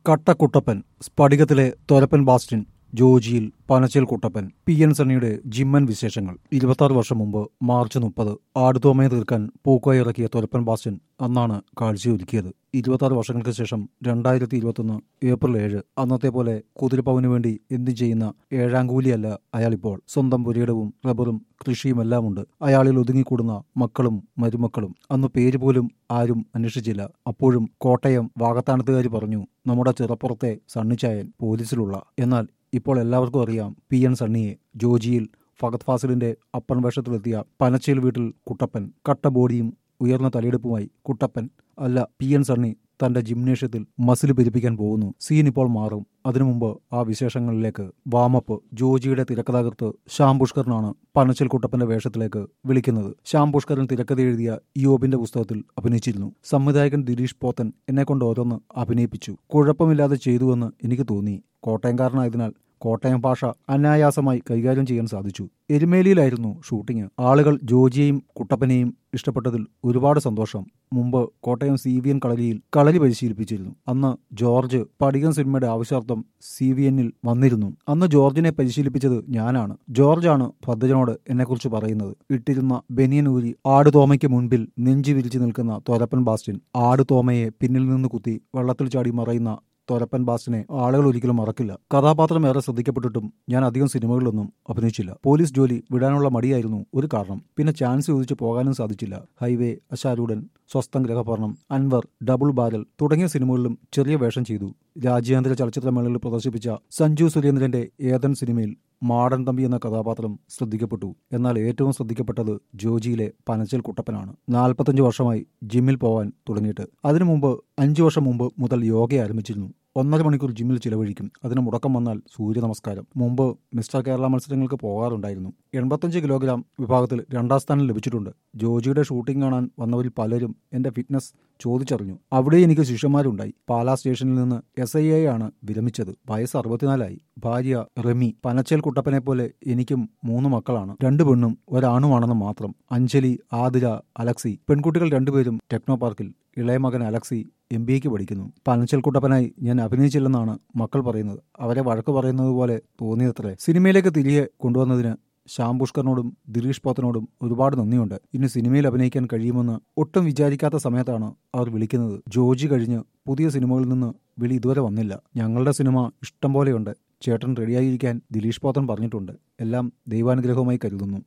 കട്ടക്കുട്ടപ്പൻ സ്ഫടികത്തിലെ തൊരപ്പൻ ബാസ്റ്റിൻ ജോജിയിൽ Panachel Kuttappan P N സണ്ണിയുടെ ജിമ്മൻ വിശേഷങ്ങൾ ഇരുപത്തി വർഷം മുമ്പ് മാർച്ച് മുപ്പത് ആടുതോമയെ തീർക്കാൻ പൂക്കോയ ഇറക്കിയ തൊരപ്പൻ ബാസ്റ്റിൻ അന്നാണ് കാഴ്ചയൊരുക്കിയത് ഇരുപത്തി വർഷങ്ങൾക്ക് ശേഷം രണ്ടായിരത്തി ഇരുപത്തൊന്ന് ഏപ്രിൽ ഏഴ് അന്നത്തെ പോലെ കുതിരപ്പവന് വേണ്ടി എന്തു ചെയ്യുന്ന ഏഴാം കൂലിയല്ല അയാളിപ്പോൾ സ്വന്തം പുരയിടവും റബ്ബറും കൃഷിയുമെല്ലാമുണ്ട് അയാളിൽ ഒതുങ്ങിക്കൂടുന്ന മക്കളും മരുമക്കളും അന്ന് പേര് പോലും ആരും അന്വേഷിച്ചില്ല അപ്പോഴും കോട്ടയം വാകത്താനത്തുകാർ പറഞ്ഞു നമ്മുടെ ചിറപ്പുറത്തെ സണ്ണിച്ചായൻ പോലീസിലുള്ള എന്നാൽ ഇപ്പോൾ എല്ലാവർക്കും അറിയാം പി എൻ സണ്ണിയെ ജോജിയിൽ ഫഗത് ഫാസിലിന്റെ അപ്പൻ വേഷത്തിലെത്തിയ പനച്ചേൽ വീട്ടിൽ കുട്ടപ്പൻ കട്ട ബോഡിയും ഉയർന്ന തലയെടുപ്പുമായി കുട്ടപ്പൻ അല്ല പി എൻ സണ്ണി തന്റെ ജിംനേഷ്യത്തിൽ മസിൽ പെരുപ്പിക്കാൻ പോകുന്നു സീൻ ഇപ്പോൾ മാറും അതിനു മുമ്പ് ആ വിശേഷങ്ങളിലേക്ക് വാമപ്പ് ജോജിയുടെ തിരക്കഥാകൃത്ത് ശ്യാം പുഷ്കറിനാണ് പനച്ചൽ കുട്ടപ്പന്റെ വേഷത്തിലേക്ക് വിളിക്കുന്നത് ശ്യാം പുഷ്കരൻ തിരക്കഥ എഴുതിയ യോബിന്റെ പുസ്തകത്തിൽ അഭിനയിച്ചിരുന്നു സംവിധായകൻ ദിലീഷ് പോത്തൻ എന്നെക്കൊണ്ട് ഓരോന്ന് അഭിനയിപ്പിച്ചു കുഴപ്പമില്ലാതെ ചെയ്തുവെന്ന് എനിക്ക് തോന്നി കോട്ടയംകാരനായതിനാൽ കോട്ടയം ഭാഷ അനായാസമായി കൈകാര്യം ചെയ്യാൻ സാധിച്ചു എരുമേലിയിലായിരുന്നു ഷൂട്ടിംഗ് ആളുകൾ ജോജിയെയും കുട്ടപ്പനെയും ഇഷ്ടപ്പെട്ടതിൽ ഒരുപാട് സന്തോഷം മുമ്പ് കോട്ടയം സി വി എൻ കളരിയിൽ കളരി പരിശീലിപ്പിച്ചിരുന്നു അന്ന് ജോർജ് പടികൻ സിനിമയുടെ ആവശ്യാർത്ഥം സി വി എന്നിൽ വന്നിരുന്നു അന്ന് ജോർജിനെ പരിശീലിപ്പിച്ചത് ഞാനാണ് ജോർജാണ് ഭദ്രനോട് എന്നെക്കുറിച്ച് പറയുന്നത് ഇട്ടിരുന്ന ബനിയൻ ഊരി ആട് തോമയ്ക്ക് മുൻപിൽ നെഞ്ചു വിരിച്ചു നിൽക്കുന്ന തൊരപ്പൻ ബാസ്റ്റിൻ ആട് തോമയെ പിന്നിൽ നിന്ന് കുത്തി വെള്ളത്തിൽ ചാടി മറയുന്ന തൊരപ്പൻ ബാസ്റ്റിനെ ആളുകൾ ഒരിക്കലും മറക്കില്ല കഥാപാത്രം ഏറെ ശ്രദ്ധിക്കപ്പെട്ടിട്ടും ഞാൻ അധികം സിനിമകളിലൊന്നും അഭിനയിച്ചില്ല പോലീസ് ജോലി വിടാനുള്ള മടിയായിരുന്നു ഒരു കാരണം പിന്നെ ചാൻസ് ചോദിച്ചു പോകാനും സാധിച്ചില്ല ഹൈവേ അശാരൂഢൻ സ്വസ്ഥം ഗ്രഹപർണം അൻവർ ഡബിൾ ബാരൽ തുടങ്ങിയ സിനിമകളിലും ചെറിയ വേഷം ചെയ്തു രാജ്യാന്തര ചലച്ചിത്രമേളയിൽ പ്രദർശിപ്പിച്ച സഞ്ജു സുരേന്ദ്രന്റെ ഏതൻ സിനിമയിൽ മാടൻ തമ്പി എന്ന കഥാപാത്രം ശ്രദ്ധിക്കപ്പെട്ടു എന്നാൽ ഏറ്റവും ശ്രദ്ധിക്കപ്പെട്ടത് ജോജിയിലെ പനച്ചൽ കുട്ടപ്പനാണ് നാൽപ്പത്തഞ്ച് വർഷമായി ജിമ്മിൽ പോവാൻ തുടങ്ങിയിട്ട് അതിനു മുമ്പ് അഞ്ചു വർഷം മുമ്പ് മുതൽ യോഗ ആരംഭിച്ചിരുന്നു ഒന്നര മണിക്കൂർ ജിമ്മിൽ ചിലവഴിക്കും അതിന് മുടക്കം വന്നാൽ സൂര്യ നമസ്കാരം മുമ്പ് മിസ്റ്റർ കേരള മത്സരങ്ങൾക്ക് പോകാറുണ്ടായിരുന്നു എൺപത്തഞ്ച് കിലോഗ്രാം വിഭാഗത്തിൽ രണ്ടാം സ്ഥാനം ലഭിച്ചിട്ടുണ്ട് ജോജിയുടെ ഷൂട്ടിംഗ് കാണാൻ വന്നവരിൽ പലരും എന്റെ ഫിറ്റ്നസ് ചോദിച്ചറിഞ്ഞു അവിടെ എനിക്ക് ശിഷ്യന്മാരുണ്ടായി പാലാ സ്റ്റേഷനിൽ നിന്ന് എസ് ഐ എ ആണ് വിരമിച്ചത് വയസ്സ് അറുപത്തിനാലായി ഭാര്യ റെമി പനച്ചേൽ കുട്ടപ്പനെ പോലെ എനിക്കും മൂന്ന് മക്കളാണ് രണ്ടു പെണ്ണും ഒരാണുമാണെന്ന് മാത്രം അഞ്ജലി ആതിര അലക്സി പെൺകുട്ടികൾ രണ്ടുപേരും ടെക്നോ പാർക്കിൽ ഇളയ മകൻ അലക്സി എം ബി എക്ക് പഠിക്കുന്നു പനച്ചൽ കുട്ടപ്പനായി ഞാൻ അഭിനയിച്ചില്ലെന്നാണ് മക്കൾ പറയുന്നത് അവരെ വഴക്ക് പറയുന്നത് പോലെ തോന്നിയത്രേ സിനിമയിലേക്ക് തിരികെ കൊണ്ടുവന്നതിന് ശ്യാം പുഷ്കറിനോടും ദിലീഷ് പോത്തനോടും ഒരുപാട് നന്ദിയുണ്ട് ഇനി സിനിമയിൽ അഭിനയിക്കാൻ കഴിയുമെന്ന് ഒട്ടും വിചാരിക്കാത്ത സമയത്താണ് അവർ വിളിക്കുന്നത് ജോജി കഴിഞ്ഞ് പുതിയ സിനിമകളിൽ നിന്ന് വിളി ഇതുവരെ വന്നില്ല ഞങ്ങളുടെ സിനിമ ഇഷ്ടം പോലെയുണ്ട് ചേട്ടൻ റെഡിയായിരിക്കാൻ ദിലീഷ് പോത്തൻ പറഞ്ഞിട്ടുണ്ട് എല്ലാം ദൈവാനുഗ്രഹവുമായി കരുതുന്നു